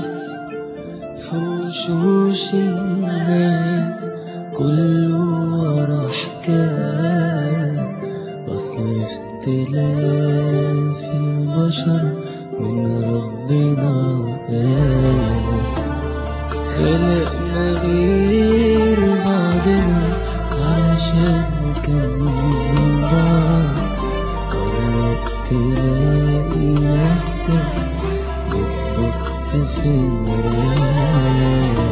ببص في وشوش الناس كله ورا حكاية أصل اختلاف البشر من ربنا آية خلقنا غير بعضنا علشان نكمل بعض قرب تلاقي نفسك بتبص في المراية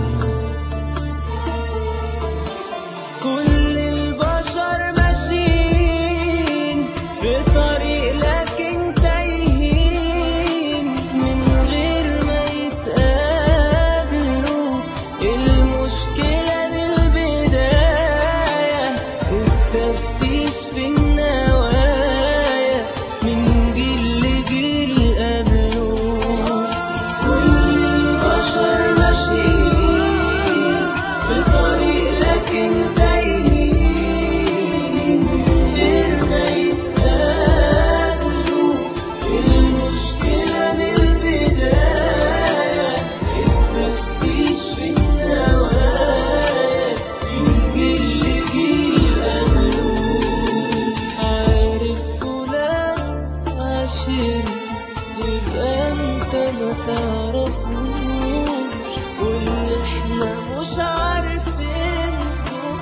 كل البشر ماشيين في طريق لكن تايهين من غير ما يتقابلوا المشكلة من البداية التفتيش في النوايا من جيل لجيل قبله كل البشر ماشيين في طريق لكن تايهين من غير ما يتقابلوا المشكلة من البداية التفتيش في النوايا من جيل لجيل قبله عارف فلان عشير يبقى انت ما تعرفوش واللي احنا مش عارفينه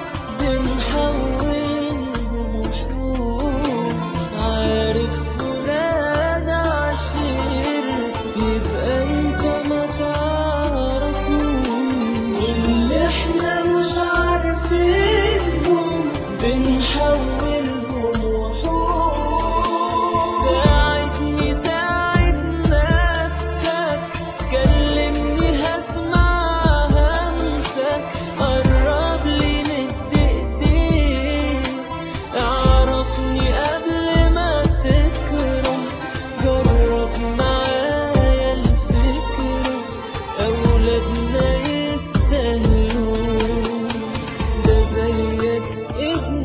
بنحولهم وحوش عارف فلان عشيرته يبقى انت ما تعرفوش واللي احنا مش عارفينهم بنحولهم وحوش ساعدني ساعد نفسك كلمني هسمع همسك قرب لي مد ايديك اعرفني قبل ما تكره جرب معايا الفكرة أولادنا يستاهلوا ده زيك ابن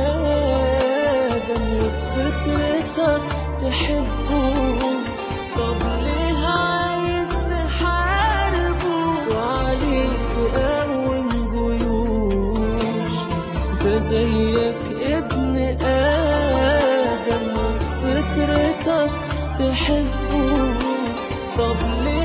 آدم وبفطرتك تحبه طب ليه عايز تحاربه وعليه تقوم جيوش ده زيك ابن آدم وبفطرتك تحبه طب ليه